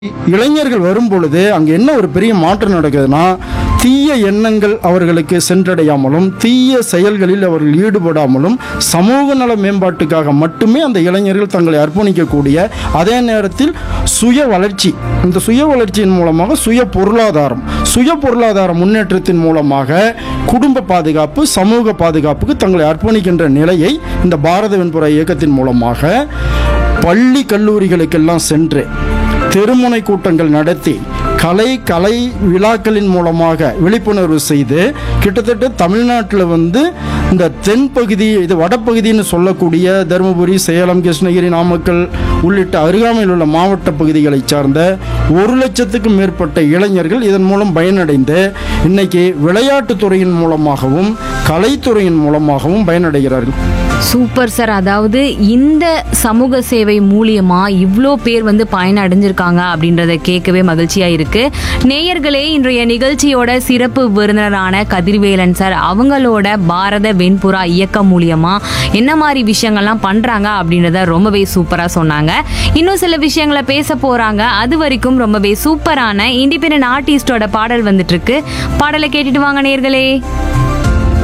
இளைஞர்கள் வரும் பொழுது அங்கே என்ன ஒரு பெரிய மாற்றம் நடக்குதுன்னா தீய எண்ணங்கள் அவர்களுக்கு சென்றடையாமலும் தீய செயல்களில் அவர்கள் ஈடுபடாமலும் சமூக நல மேம்பாட்டுக்காக மட்டுமே அந்த இளைஞர்கள் தங்களை அர்ப்பணிக்கக்கூடிய அதே நேரத்தில் சுய வளர்ச்சி இந்த சுய வளர்ச்சியின் மூலமாக சுய பொருளாதாரம் சுய பொருளாதார முன்னேற்றத்தின் மூலமாக குடும்ப பாதுகாப்பு சமூக பாதுகாப்புக்கு தங்களை அர்ப்பணிக்கின்ற நிலையை இந்த பாரத வெண்புற இயக்கத்தின் மூலமாக பள்ளி கல்லூரிகளுக்கெல்லாம் சென்று தெருமுனை கூட்டங்கள் நடத்தி கலை கலை விழாக்களின் மூலமாக விழிப்புணர்வு செய்து கிட்டத்தட்ட தமிழ்நாட்டில் வந்து இந்த தென்பகுதி இது வடபகுதின்னு சொல்லக்கூடிய தருமபுரி சேலம் கிருஷ்ணகிரி நாமக்கல் உள்ளிட்ட அருகாமையில் உள்ள மாவட்ட பகுதிகளைச் சார்ந்த ஒரு லட்சத்துக்கும் மேற்பட்ட இளைஞர்கள் இதன் மூலம் பயனடைந்து இன்னைக்கு விளையாட்டுத் துறையின் மூலமாகவும் கலைத்துறையின் மூலமாகவும் பயனடைகிறார்கள் சூப்பர் சார் அதாவது இந்த சமூக சேவை மூலியமா இவ்வளோ பேர் வந்து பயன் அடைஞ்சிருக்காங்க அப்படின்றத கேட்கவே மகிழ்ச்சியா இருக்கு நேயர்களே இன்றைய நிகழ்ச்சியோட சிறப்பு விருந்தினரான கதிர்வேலன் சார் அவங்களோட பாரத வெண்புறா இயக்கம் மூலியமா என்ன மாதிரி விஷயங்கள்லாம் பண்றாங்க அப்படின்றத ரொம்பவே சூப்பரா சொன்னாங்க இன்னும் சில விஷயங்களை பேச போறாங்க அது வரைக்கும் ரொம்பவே சூப்பரான இண்டிபெண்டன்ட் ஆர்டிஸ்டோட பாடல் வந்துட்டு இருக்கு பாடலை கேட்டுட்டு வாங்க நேயர்களே